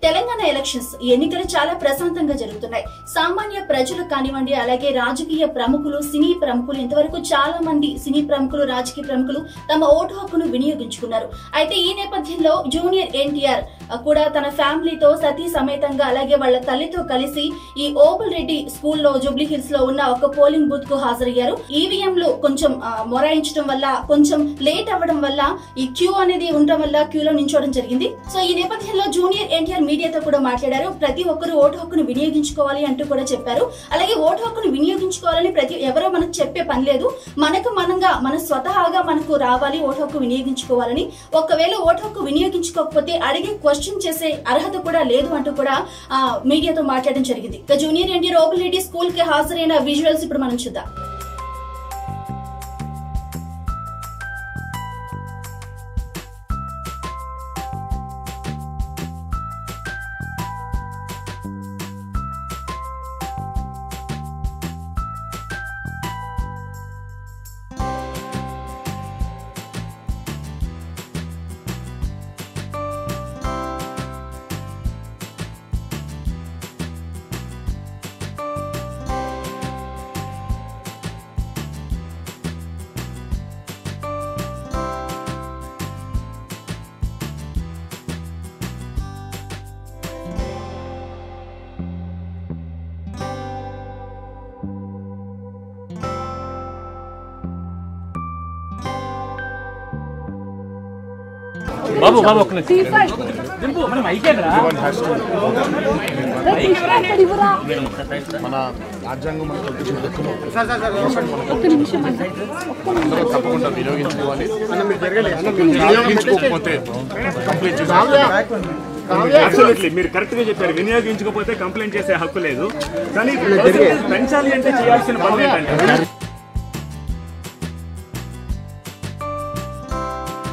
Telangana elections ఈ ఎన్నికలు చాలా ప్రశాంతంగా జరుగుతున్నాయి సామాన్య ప్రజలు కానివ్వండి అలాగే రాజకీయ ప్రముఖులు సినీ ప్రముఖులు ఇంతవరకు చాలా మంది సినీ ప్రముఖులు రాజకీయ ప్రముఖులు తమ ఓటు హక్కును వినియోగించుకున్నారు అయితే ఈ నేపథ్యంలో జూనియర్ ఎన్టీఆర్ కూడా తన ఫ్యామిలీతో సతీ సమేతంగా అలాగే వాళ్ళ తల్లితో కలిసి ఈ ఓబుల్ రెడ్డి స్కూల్లో జూబ్లీ హిల్స్ లో ఉన్న ఒక పోలింగ్ బూత్ కు హాజరయ్యారు ఈవీఎంలు కొంచెం ఆ, మొరాయించడం వల్ల కొంచెం లేట్ అవ్వడం వల్ల ఈ క్యూ అనేది ఉండడం వల్ల క్యూలో నించోవడం జరిగింది సో ఈ నేపథ్యంలో జూనియర్ ఎన్టీఆర్ మీడియాతో కూడా మాట్లాడారు ప్రతి ఒక్కరు ఓటు హక్కును వినియోగించుకోవాలి అంటూ కూడా చెప్పారు అలాగే ఓటు హక్కును వినియోగించుకోవాలని ప్రతి ఎవరో మనకు చెప్పే పని లేదు మనకు మనంగా మన స్వతహాగా మనకు రావాలి ఓటు హక్కు వినియోగించుకోవాలని ఒకవేళ ఓటు హక్కు వినియోగించుకోకపోతే అడిగే క్వశ్చన్ చేసే అర్హత కూడా లేదు అంటూ కూడా ఆ, మీడియాతో మాట్లాడడం జరిగింది ఇక జూనియర్ ఎన్టీఆర్ ఓబుల్ రెడ్డి స్కూల్ కి హాజరైన విజువల్స్ ఇప్పుడు మనం చూద్దాం బాబు బాబు ఒక్క నిమిషం దింపు మనం అయిపోయిందిరా మన రాజ్యాంగం మనకు కల్పించిన హక్కును అందరూ తప్పకుండా వినియోగించుకోవాలి వినియోగించుకోకపోతే కంప్లీట్ అబ్సల్యూట్లీ మీరు కరెక్ట్ గా చెప్పారు వినియోగించకపోతే కంప్లైంట్ చేసే హక్కు లేదు కానీ percentage పెంచాలి అంటే చేయాల్సిన పని ఏంటంటే